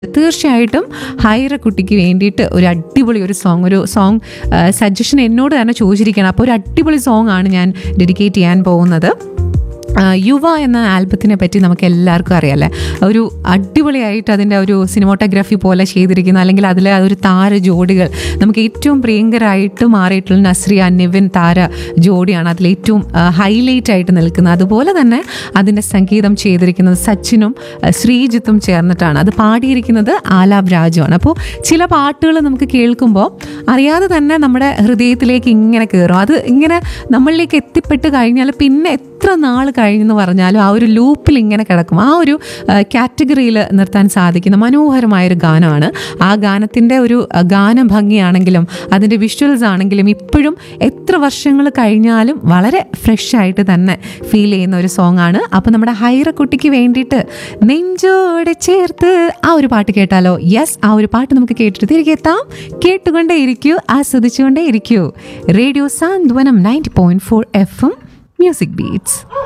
തീർച്ചയായിട്ടും ഹൈറ കുട്ടിക്ക് വേണ്ടിയിട്ട് ഒരു അടിപൊളി ഒരു സോങ് ഒരു സോങ് സജഷൻ എന്നോട് തന്നെ ചോദിച്ചിരിക്കുകയാണ് അപ്പോൾ ഒരു അടിപൊളി സോങ് ആണ് ഞാൻ ഡെഡിക്കേറ്റ് ചെയ്യാൻ പോകുന്നത് ആ, യുവ എന്ന ആൽബത്തിനെ പറ്റി നമുക്ക് എല്ലാവർക്കും അറിയാമല്ലേ ഒരു അടിപൊളിയായിട്ട് അതിൻ്റെ ഒരു സിനിമോട്ടോഗ്രാഫി പോലെ ചെയ്തിരിക്കുന്ന അല്ലെങ്കിൽ അതിലെ ആ ഒരു താര ജോഡികൾ നമുക്ക് ഏറ്റവും പ്രിയങ്കരായിട്ട് മാറിയിട്ടുള്ള നസ്രിയ നിവിൻ താര ജോഡിയാണ് അതിൽ ഏറ്റവും ഹൈലൈറ്റ് ആയിട്ട് നിൽക്കുന്നത് അതുപോലെ തന്നെ അതിൻ്റെ സംഗീതം ചെയ്തിരിക്കുന്നത് സച്ചിനും ആ, ശ്രീജിത്തും ചേർന്നിട്ടാണ് അത് പാടിയിരിക്കുന്നത് ആലാബ് രാജുവാണ് അപ്പോൾ ചില പാട്ടുകൾ നമുക്ക് കേൾക്കുമ്പോൾ അറിയാതെ തന്നെ നമ്മുടെ ഹൃദയത്തിലേക്ക് ഇങ്ങനെ കയറും അത് ഇങ്ങനെ നമ്മളിലേക്ക് എത്തിപ്പെട്ട് കഴിഞ്ഞാൽ പിന്നെ എത്ര നാൾ കഴിഞ്ഞെന്ന് പറഞ്ഞാലും ആ ഒരു ലൂപ്പിൽ ഇങ്ങനെ കിടക്കും ആ ഒരു കാറ്റഗറിയിൽ നിർത്താൻ സാധിക്കുന്ന മനോഹരമായൊരു ഗാനമാണ് ആ ഗാനത്തിൻ്റെ ഒരു ആ, ഗാനഭംഗിയാണെങ്കിലും അതിൻ്റെ വിഷ്വൽസ് ആണെങ്കിലും ഇപ്പോഴും എത്ര വർഷങ്ങൾ കഴിഞ്ഞാലും വളരെ ഫ്രഷ് ആയിട്ട് തന്നെ ഫീൽ ചെയ്യുന്ന ഒരു സോങ് ആണ് അപ്പോൾ നമ്മുടെ ഹൈറ കുട്ടിക്ക് വേണ്ടിയിട്ട് നെഞ്ചോടെ ചേർത്ത് ആ ഒരു പാട്ട് കേട്ടാലോ യെസ് ആ ഒരു പാട്ട് നമുക്ക് കേട്ടിട്ട് തിരികെ എത്താം കേട്ടുകൊണ്ടേ ഇരിക്കൂ ആസ്വദിച്ചുകൊണ്ടേ ഇരിക്കൂ radio Santhwanam ninety point four F M music beats